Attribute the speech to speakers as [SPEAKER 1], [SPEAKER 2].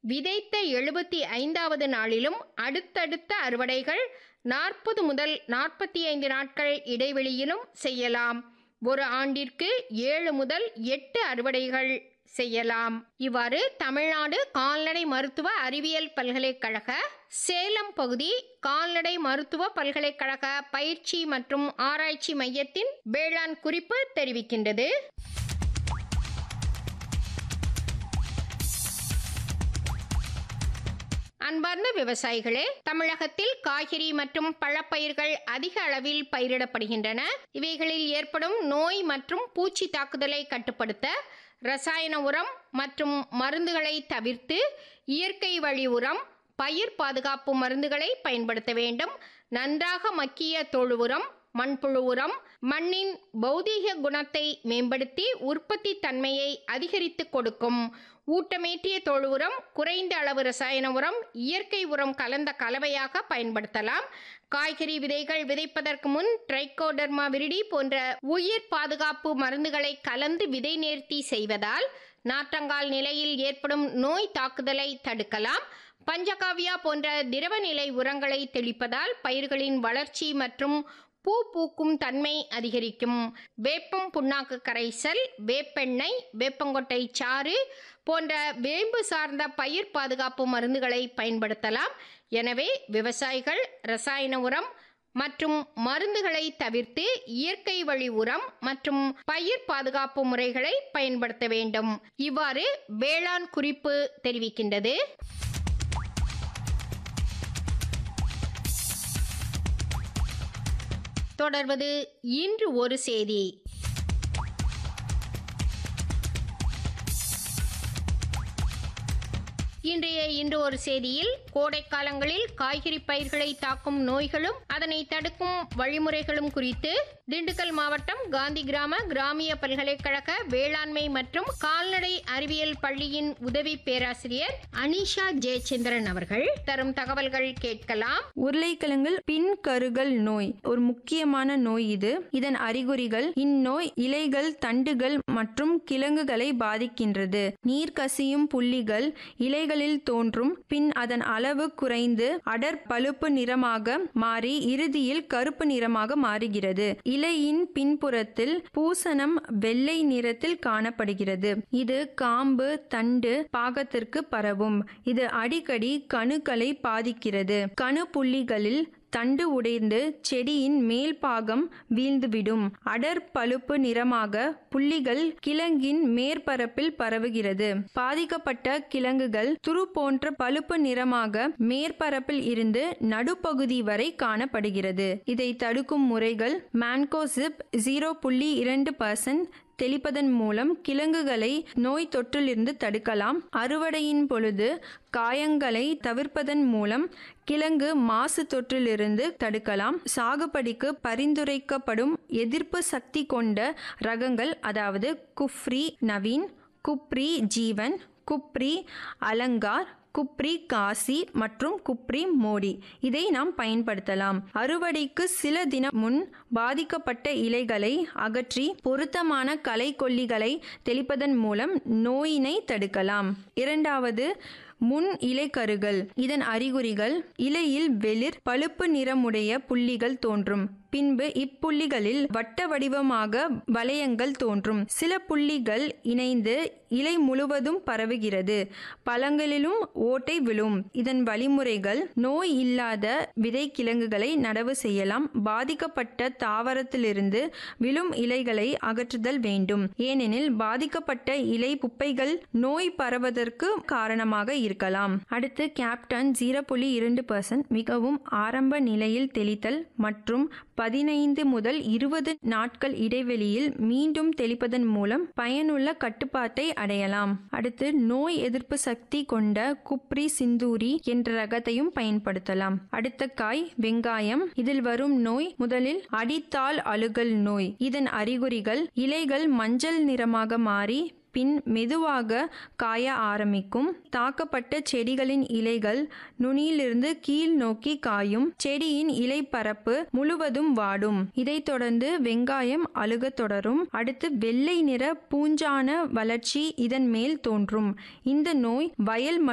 [SPEAKER 1] விதைத்த எழுபத்தி ஐந்தாவது நாளிலும் அடுத்தடுத்த அறுவடைகள் நாற்பது முதல் நாற்பத்தி ஐந்து நாட்கள் இடைவெளியிலும் செய்யலாம் ஒரு ஆண்டிற்கு ஏழு முதல் எட்டு அறுவடைகள் செய்யலாம் இவ்வாறு தமிழ்நாடு கால்நடை மருத்துவ அறிவியல் பல்கலைக்கழக சேலம் பகுதி கால்நடை மருத்துவ பல்கலைக்கழக பயிற்சி மற்றும் ஆராய்ச்சி மையத்தின் வேளாண் குறிப்பு தெரிவிக்கின்றது அன்பார்ந்த விவசாயிகளே தமிழகத்தில் காய்கறி மற்றும் பழப்பயிர்கள் அதிக அளவில் பயிரிடப்படுகின்றன இவைகளில் ஏற்படும் நோய் மற்றும் பூச்சி தாக்குதலை கட்டுப்படுத்த ரசாயன உரம் மற்றும் மருந்துகளை தவிர்த்து இயற்கை வழி உரம் பயிர் பாதுகாப்பு மருந்துகளை பயன்படுத்த வேண்டும் நன்றாக மக்கிய தொழு உரம் மண்புழு உரம் மண்ணின் பௌதீக குணத்தை மேம்படுத்தி உற்பத்தி தன்மையை அதிகரித்து கொடுக்கும் ஊட்டமேற்றிய தொழு உரம் குறைந்த அளவு ரசாயன உரம் இயற்கை உரம் கலந்த கலவையாக பயன்படுத்தலாம் காய்கறி விதைகள் விதைப்பதற்கு முன் ட்ரைகோடர்மா விரிடி போன்ற உயிர் பாதுகாப்பு மருந்துகளை கலந்து விதை நேர்த்தி செய்வதால் நாற்றங்கால் நிலையில் ஏற்படும் நோய் தாக்குதலை தடுக்கலாம் பஞ்சகாவியா போன்ற திரவநிலை உரங்களை தெளிப்பதால் பயிர்களின் வளர்ச்சி மற்றும் பூ பூக்கும் தன்மை அதிகரிக்கும் வேப்பம் புண்ணாக்கு கரைசல் வேப்பெண்ணெய் வேப்பங்கொட்டை சாறு போன்ற வேம்பு சார்ந்த பயிர் பாதுகாப்பு மருந்துகளை பயன்படுத்தலாம் எனவே விவசாயிகள் ரசாயன உரம் மற்றும் மருந்துகளை தவிர்த்து இயற்கை வழி உரம் மற்றும் பயிர் பாதுகாப்பு முறைகளை பயன்படுத்த வேண்டும் இவ்வாறு வேளாண் குறிப்பு தெரிவிக்கின்றது தொடர்வது இன்று ஒரு செய்தி இன்றைய இன்று ஒரு செய்தியில் கோடை காலங்களில் காய்கறி பயிர்களை தாக்கும் நோய்களும் அதனை தடுக்கும் வழிமுறைகளும் குறித்து திண்டுக்கல் மாவட்டம் காந்தி கிராம கிராமிய பல்கலைக்கழக வேளாண்மை மற்றும் கால்நடை அறிவியல் பள்ளியின் உதவி பேராசிரியர் அனிஷா ஜெயச்சந்திரன் அவர்கள் தரும் தகவல்கள் கேட்கலாம்
[SPEAKER 2] உருளைக்கிழங்கில் பின் கருகல் நோய் ஒரு முக்கியமான நோய் இது இதன் அறிகுறிகள் இந்நோய் இலைகள் தண்டுகள் மற்றும் கிழங்குகளை பாதிக்கின்றது நீர் கசியும் புள்ளிகள் இலைகளில் தோன்றும் பின் அதன் அளவு குறைந்து அடர் பழுப்பு நிறமாக மாறி இறுதியில் கருப்பு நிறமாக மாறுகிறது இலையின் பின்புறத்தில் பூசணம் வெள்ளை நிறத்தில் காணப்படுகிறது இது காம்பு தண்டு பாகத்திற்கு பரவும் இது அடிக்கடி கணுக்களை பாதிக்கிறது கணு புள்ளிகளில் தண்டு உடைந்து செடியின் மேல் பாகம் வீழ்ந்துவிடும் அடர் பழுப்பு நிறமாக புள்ளிகள் கிழங்கின் மேற்பரப்பில் பரவுகிறது பாதிக்கப்பட்ட கிழங்குகள் துரு போன்ற பழுப்பு நிறமாக மேற்பரப்பில் இருந்து நடுப்பகுதி வரை காணப்படுகிறது இதை தடுக்கும் முறைகள் மேன்கோசிப் ஜீரோ புள்ளி இரண்டு பர்சன்ட் தெளிப்பதன் மூலம் கிழங்குகளை நோய் தொற்றிலிருந்து தடுக்கலாம் அறுவடையின் பொழுது காயங்களை தவிர்ப்பதன் மூலம் கிழங்கு மாசு தொற்றிலிருந்து தடுக்கலாம் சாகுபடிக்கு பரிந்துரைக்கப்படும் எதிர்ப்பு சக்தி கொண்ட ரகங்கள் அதாவது குஃப்ரி நவீன் குப்ரி ஜீவன் குப்ரி அலங்கார் குப்ரி காசி மற்றும் குப்ரி மோடி இதை நாம் பயன்படுத்தலாம் அறுவடைக்கு சில தினம் முன் பாதிக்கப்பட்ட இலைகளை அகற்றி பொருத்தமான களை கொல்லிகளை தெளிப்பதன் மூலம் நோயினை தடுக்கலாம் இரண்டாவது முன் இலைக்கருகள் இதன் அறிகுறிகள் இலையில் வெளிர் பழுப்பு நிறமுடைய புள்ளிகள் தோன்றும் பின்பு இப்புள்ளிகளில் வட்ட வடிவமாக வளையங்கள் தோன்றும் சில புள்ளிகள் இணைந்து இலை முழுவதும் பரவுகிறது பழங்களிலும் ஓட்டை விழும் இதன் வழிமுறைகள் நோய் இல்லாத விதை கிழங்குகளை நடவு செய்யலாம் பாதிக்கப்பட்ட தாவரத்திலிருந்து விழும் இலைகளை அகற்றுதல் வேண்டும் ஏனெனில் பாதிக்கப்பட்ட இலை குப்பைகள் நோய் பரவதற்கு காரணமாக இருக்கலாம் அடுத்து கேப்டன் ஜீரோ புள்ளி இரண்டு பர்சன்ட் மிகவும் ஆரம்ப நிலையில் தெளித்தல் மற்றும் பதினைந்து முதல் இருபது நாட்கள் இடைவெளியில் மீண்டும் தெளிப்பதன் மூலம் பயனுள்ள கட்டுப்பாட்டை அடையலாம் அடுத்து நோய் எதிர்ப்பு சக்தி கொண்ட குப்ரி சிந்தூரி என்ற ரகத்தையும் பயன்படுத்தலாம் அடுத்த காய் வெங்காயம் இதில் வரும் நோய் முதலில் அடித்தாள் அழுகல் நோய் இதன் அறிகுறிகள் இலைகள் மஞ்சள் நிறமாக மாறி பின் மெதுவாக காய ஆரம்பிக்கும் தாக்கப்பட்ட செடிகளின் இலைகள் நுனியிலிருந்து கீழ் நோக்கி காயும் செடியின் இலை பரப்பு முழுவதும் வாடும் இதைத் தொடர்ந்து வெங்காயம் அழுகத் தொடரும் அடுத்து வெள்ளை நிற பூஞ்சான வளர்ச்சி இதன் மேல் தோன்றும் இந்த நோய் வயல்